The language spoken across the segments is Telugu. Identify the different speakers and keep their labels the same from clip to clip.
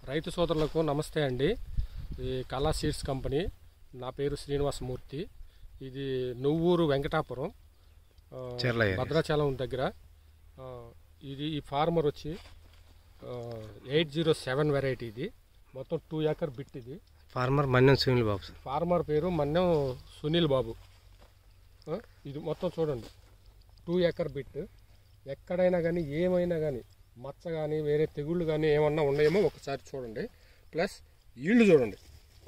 Speaker 1: రైతు సోదరులకు నమస్తే అండి ఈ కళా సీడ్స్ కంపెనీ నా పేరు శ్రీనివాసమూర్తి ఇది నువ్వూరు వెంకటాపురం ఆ,
Speaker 2: చెర్ల ఏరియా.
Speaker 1: భద్రాచలం దగ్గర ఆ, ఇది ఈ ఫార్మర్ వచ్చి ఎయిట్ జీరో సెవెన్ వెరైటీ ఇది మొత్తం టూ ఏకర్ బిట్ ఇది
Speaker 2: farmer Manyam Sunil Babu sir
Speaker 1: farmer పేరు మన్యం సునీల్ బాబు ఆ, ఇది మొత్తం చూడండి టూ ఎకర్ బిట్ ఎక్కడైనా కానీ ఏమైనా కానీ మచ్చ కానీ వేరే తెగుళ్ళు కానీ ఏమన్నా ఉన్నాయేమో ఒకసారి చూడండి ప్లస్ ఈళ్ళు చూడండి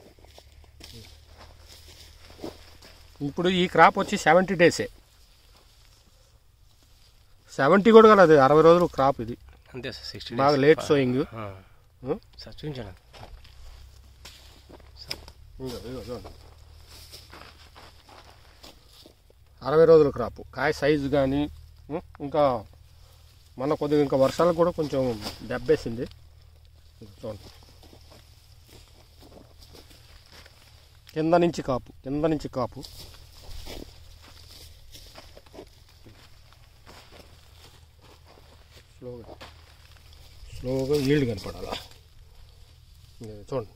Speaker 1: ఇప్పుడు ఈ క్రాప్ వచ్చి సెవెంటీ డేసే సెవెంటీ కూడా కాదు అది అరవై రోజులు క్రాప్ ఇది
Speaker 2: అంతే సార్ సిక్స్టీ
Speaker 1: బాగా లేట్ సోయింగ్
Speaker 2: సార్ చూపించాను
Speaker 1: అరవై రోజుల క్రాప్ కాయ సైజు కానీ ఇంకా మన కొద్దిగా ఇంకా వర్షాలకు కూడా కొంచెం దెబ్బేసింది చూడండి కింద నుంచి కాపు కింద నుంచి కాపు స్లోగా స్లోగా ఈల్డ్ కనపడాలా ఇది చూడండి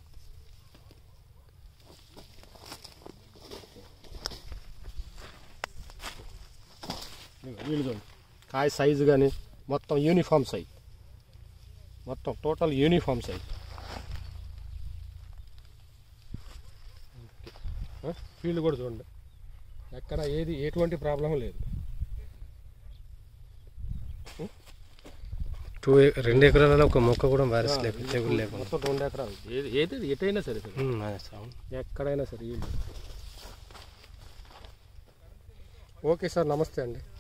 Speaker 1: ఇదిగో వీళ్ళు చూడండి కాయ సైజు కానీ మొత్తం యూనిఫామ్ సైజ్ మొత్తం టోటల్ యూనిఫామ్ సైజ్ ఫీల్డ్ కూడా చూడండి ఎక్కడ ఏది ఎటువంటి ప్రాబ్లం లేదు
Speaker 2: టూ రెండు ఎకరాలలో ఒక మొక్క కూడా వైరస్ లేకుండా తెగులు లేకుండా
Speaker 1: మొత్తం రెండు ఎకరాలు ఏది ఏది ఎటైనా సరే సరే
Speaker 2: ఉమ్, అదే సార్ అవును.
Speaker 1: ఎక్కడైనా సరే వీళ్ళు ఓకే సార్ నమస్తే అండి